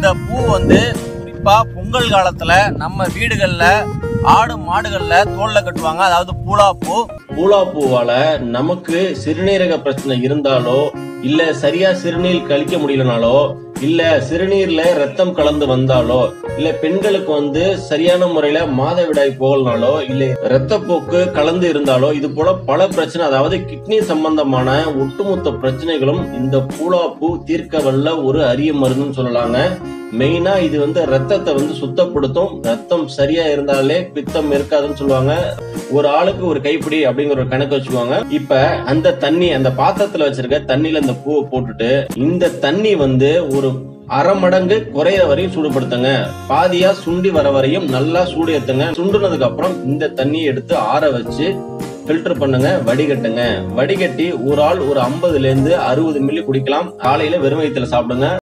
இந்த பூ வந்து குறிப்பா பொங்கல் காலத்துல நம்ம வீடுகள்ல ஆடு மாடுகள்ல தோல்ல கட்டுவாங்க அதாவது பூலா பூ பூலா பூவால நமக்கு சிறுநீரக பிரச்சனை இருந்தாலோ இல்ல சரியா சிறுநீர் கழிக்க முடியலனாலோ இல்ல சிறுநீர்ல ரத்தம் கலந்து வந்தாலோ இல்ல பெண்களுக்கு வந்து சரியான முறையில மாதவிடாய் போகலனாலோ இல்ல ரத்தப்போக்கு கலந்து இருந்தாலோ இது போல பல பிரச்சனை அதாவது கிட்னி சம்பந்தமான ஒட்டுமொத்த பிரச்சனைகளும் இந்த பூலா பூ தீர்க்க வல்ல ஒரு அரிய மருந்துன்னு சொல்லலாங்க மெயினா இது வந்து ரத்தத்தை வந்து சுத்தப்படுத்தும் ரத்தம் சரியா இருந்தாலே பித்தம் இருக்காதுன்னு சொல்லுவாங்க ஒரு ஆளுக்கு ஒரு கைப்பிடி அப்படிங்கிற ஒரு கணக்கு வச்சுக்குவாங்க இப்ப அந்த தண்ணி அந்த பாத்திரத்துல வச்சிருக்க தண்ணியில இந்த பூவை போட்டுட்டு இந்த தண்ணி வந்து ஒரு அரை மடங்கு குறைய வரையும் சூடுபடுத்துங்க பாதியா சுண்டி வர வரையும் நல்லா சூடு ஏத்துங்க சுண்டுனதுக்கு அப்புறம் இந்த தண்ணியை எடுத்து ஆற வச்சு ஃபில்டர் பண்ணுங்க வடிகட்டுங்க வடிகட்டி ஒரு ஆள் ஒரு ஐம்பதுல இருந்து அறுபது மில்லி குடிக்கலாம் காலையில வெறும் வயிற்றுல சாப்பிடுங்க